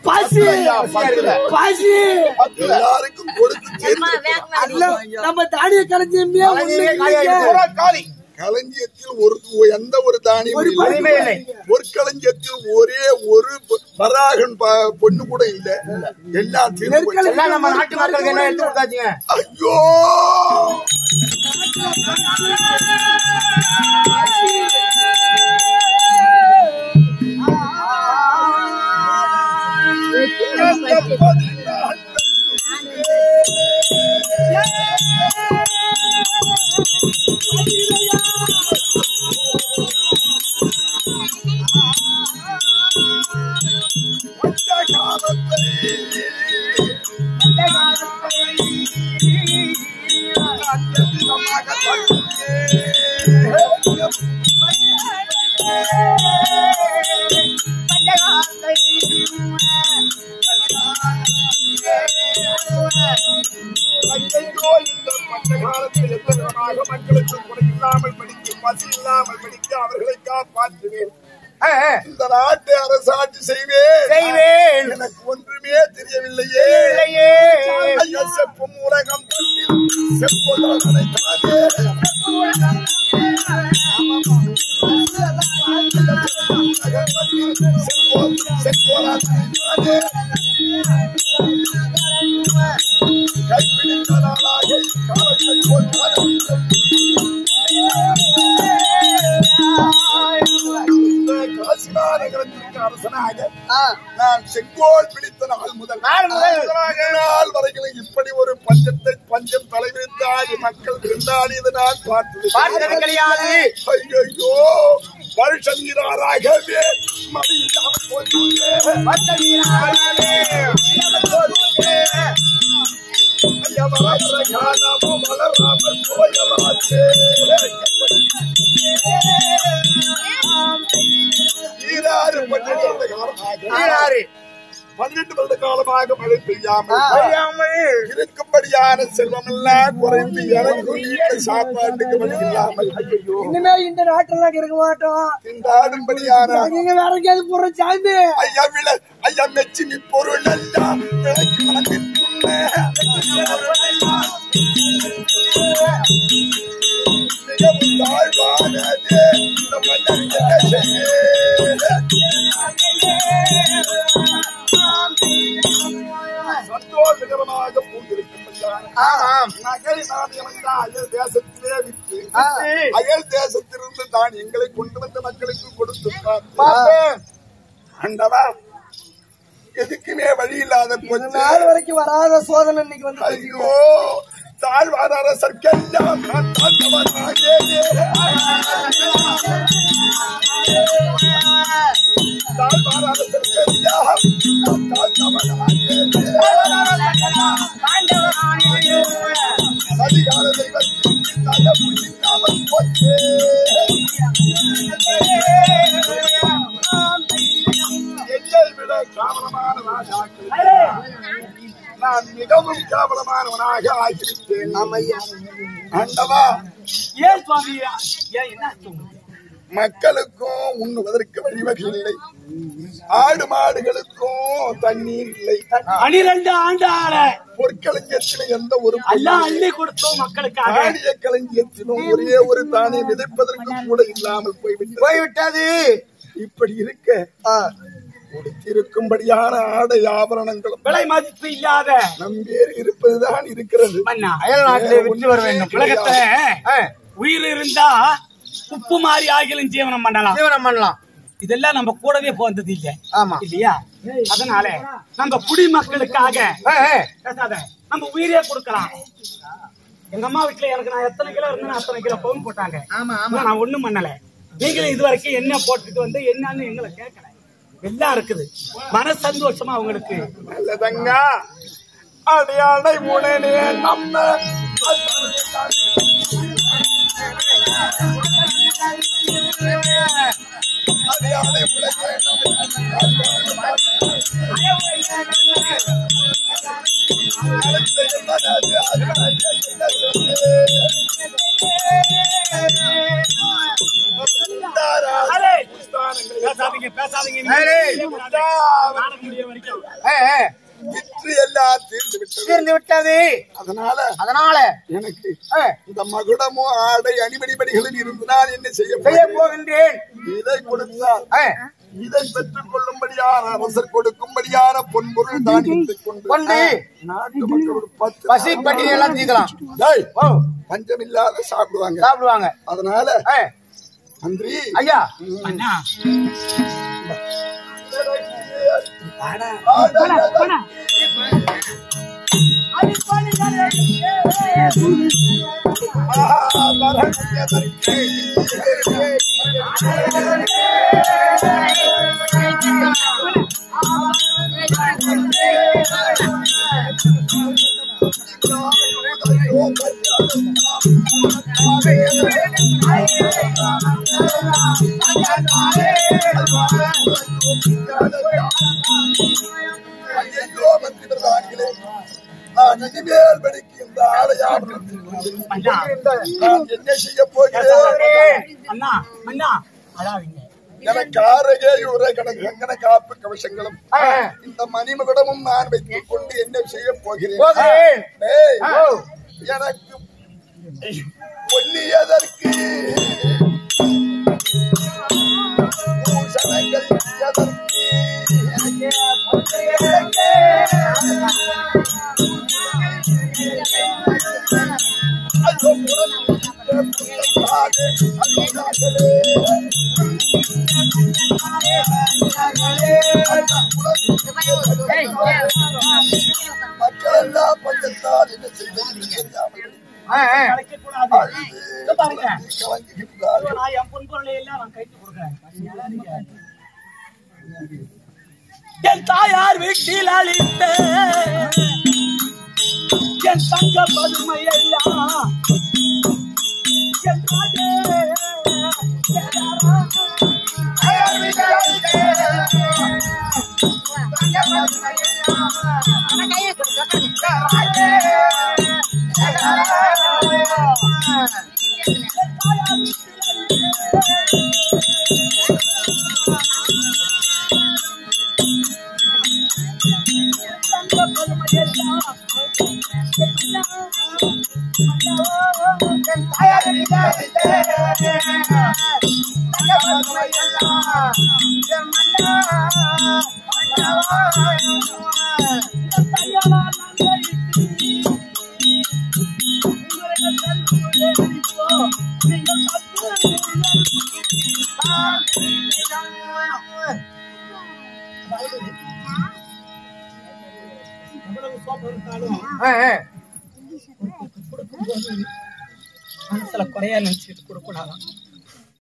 பசி ஐயா, பத்துல. பசி எல்லாருக்கும் கொடுத்து சேர்த்து அல்ல, நம்ம தானிய களஞ்சியமே ஒண்ணு இல்லைங்க. பூரா காலி களஞ்சியத்தில் ஒரு எந்த ஒரு தானியம் ஒரு இல்லை. எதுவுமே இல்லை. ஒரு களஞ்சியத்தில் ஒரே ஒரு பொ- வராகன் ப- பொண்ணு கூட இல்ல எல்லாம் தீர்ந்து போச்சு. எல்லாம் நம்ம நாட்டு மக்களுக்கு என்ன எடுத்து கொடுத்தாச்சுங்க ஐயோ ஐயையோ, இந்த பட்ட காலத்தில் எந்த விதமாக மக்களுக்கு குறை இல்லாமல் படிக்க பசி இல்லாமல் படிக்க அவர்களை காப்பாற்றுவேன் ஆ, ஆ. இந்த நாட்டை அரசாட்சி செய்வேன் செய்வேன் எனக்கு ஒன்றுமே தெரியவில்லையே இல்லையே ஐயா செப்பும் உலகம் தன்னில் செப்புதனை தானே செப்போ- செப்போதனை தானே கைப்பிடித்த நாளாக காலத்தை போற்றாத இந்த காசினா நகரத்திற்கு அரசனாக நான் செங்கோல் பிடித்த நாள் முதல் நாள் முதல். நாள் வரைக்கும் இப்படி ஒரு பஞ்சத்தை பஞ்சம் தலைவிரித்தாடி மக்கள் இருந்தால் இது நான் பார்த்தது பார்த்தது கிடையாது ஐயோ வருஷ நீராராகவே மழை இல்லாமல் போய்விட்டே. ஐயா, வளர்ற காலமும் வளராமல் போயலாச்சே. ஈராறு பன்னெண்டு வருட காலமாக ஈராறு. பன்னிரண்டு வருட காலமாக மழை பெய்யாமல் அறியாமல் இருக்கும்படியான செல்வம் எல்லாம் குறைந்து எனக்கு வீட்டு சாப்பாட்டுக்கு வழி இல்லாமல் ஐயோ இனிமே இந்த நாட்டுல இருக்க மாட்டோம் திண்டாடும்படியான நீங்க வேற எங்கேயாவது போற சாமி ஐயா வில ஐயா மெச்சினி பொருள் எல்லாம் விலைக்கு வாங்கிட்டுள்ளே. மிகவும் தாழ்வானது இந்த மன்னன் என்ன செய்ய? சந்தோஷகரமாக பூந்திருக்கும்படியான ஆமாம் நகை நாணயமெல்லாம் அயல் தேசத்திலே விற்று ஆ. அயல் தேசத்திலிருந்து தான் எங்களை கொண்டு வந்த மக்களுக்கு கொடுத்து பார்ப்பேன். ஆண்டவா எதுக்குமே வழி இல்லாத போச்சு நாள் வரைக்கும் வராத சோதனை இன்னைக்கு வந்து ஐயோ தாழ்வான அரசர்க்கெல்லாம் நான் தாழ்ந்தவனாகே. தாழ்வான அரசர்க்கெல்லாம் நான் தாழ்ந்தவனாகே. சதிகார தெய்வத்திற்கு தலை முடிக்காமல் போச்சு என்னை விட கேவலமான ராஜாக்கள் நான் மிகவும் கேவலமானவனாக ஆகிவிட்டேன் ஆண்டவா ஏன் சுவாமி ஏன் என்ன மக்களுக்கும் உண்ணுவதற்கு வழிவகை இல்லை ஆடு மாடுகளுக்கும் தண்ணீர் இல்லை பனிரெண்டு ஆண்டு ஆள பொற்களஞ்சியத்தில் எந்த ஒரு எல்லாம் அள்ளி கொடுத்தோம் மக்களுக்காக ஆடிய களஞ்சியத்திலும் ஒரே ஒரு தானே விதைப்பதற்கு கூட இல்லாமல் போய்விட்டது போய்விட்டது இப்படி இருக்க உடுத்திருக்கும்படியான ஆடை ஆபரணங்களும் விலை மதிப்பு இல்லாத நம் பேர் இருப்பதுதான் இருக்கிறது மன்னா அயல் நாட்டிலே விற்று வர வேண்டும் உலகத்துல ஆ, உயிர் இருந்தா உப்பு மாறி ஆகிலும் ஜீவனம் பண்ணலாம் ஜீவனம் பண்ணலாம் இதெல்லாம் நம்ம கூடவே போந்தது இல்ல ஆமா இல்லையா அதனால நம்ம குடிமக்களுக்காக ஆ, ஆ. பேசாத நம்ம உயிரே கொடுக்கலாம் எங்க அம்மா வீட்டுல எனக்கு நான் எத்தனை கிலோ இருந்தேன் அத்தனை கிலோ பவுன் போட்டாங்க ஆமா ஆனா நான் ஒண்ணும் பண்ணல நீங்களும் இது வரைக்கும் என்ன போட்டுட்டு வந்து என்னன்னு எங்களை கேட்கல எல்லாம் இருக்குது மன சந்தோஷமா அவங்களுக்கு நல்லதங்க அடையாளை உடனே நம்ம அடையாளை உடனே அரே, பேசாதீங்க பேசாதீங்க அரே, நாடகம் முடிய வரைக்கும் ஆ, ஆ. விற்று எல்லாம் தீர்ந்து விட்டது தீர்ந்து விட்டது அதனால அதனால எனக்கு ஆ, இந்த மகுடமோ ஆடை அணிமணிபடிகளும் இருந்து நான் என்ன செய்ய செய்ய போகிறேன்? போகின்றேன் இதை கொடுத்தால் ஆ, இதை பெற்றுக் கொள்ளும்படியான அரசர் கொடுக்கும்படியான பொன்பொருள் தானியத்தை கொண்டு கொண்டு நாட்டு மக்கள் ஒரு பத்து பசி பட்டினி எல்லாம் தீர்க்கலாம் டேய், ஓ பஞ்சம் இல்லாத சாப்பிடுவாங்க சாப்பிடுவாங்க அதனால ஆ, நன்றி ஐயா அண்ணா ஐயோ மந்திரி பிரதானிகளே நான் இனிமேல் படிக்கு இந்த ஆலயம் அண்ணா நான் என்ன செய்ய போகிறேன் அண்ணா அண்ணா அழாதீங்க எனக்கு ஆறகே யூரே கணக்கு எங்கன காப்பு கவசங்களும் ஆ, இந்த மணிமகுடமும் நான் வைத்துக் கொண்டு என்ன செய்ய போகிறேன் போகிறேன் ஏய், ஓ, எனக்கு பொன்னியதற்கு பூஷணங்கள் எதற்கு ஐயோ, புறத்தாலே, அருளாகலே. மக்கள் எல்லாம் பஞ்சத்தால் என்ன செய்வது தெரியாமல் ஆ, ஆ. கலைக்கக்கூடாது இங்க பாருங்க கலங்குகின்றார்கள் நான் என் பொன்பொருளை எல்லாம் நான் கைத்து கொடுக்குறேன் நீங்க அழாதீங்க. என் தாயார் வீட்டில் அளித்த என் தங்க பதுமை எல்லாம் என் தாயே, எவ்வளவு கோபம் இருந்தாலும் ஆ, ஆ. மனசுல குறையா நினைச்சிட்டு கொடுக்க கூடாதான்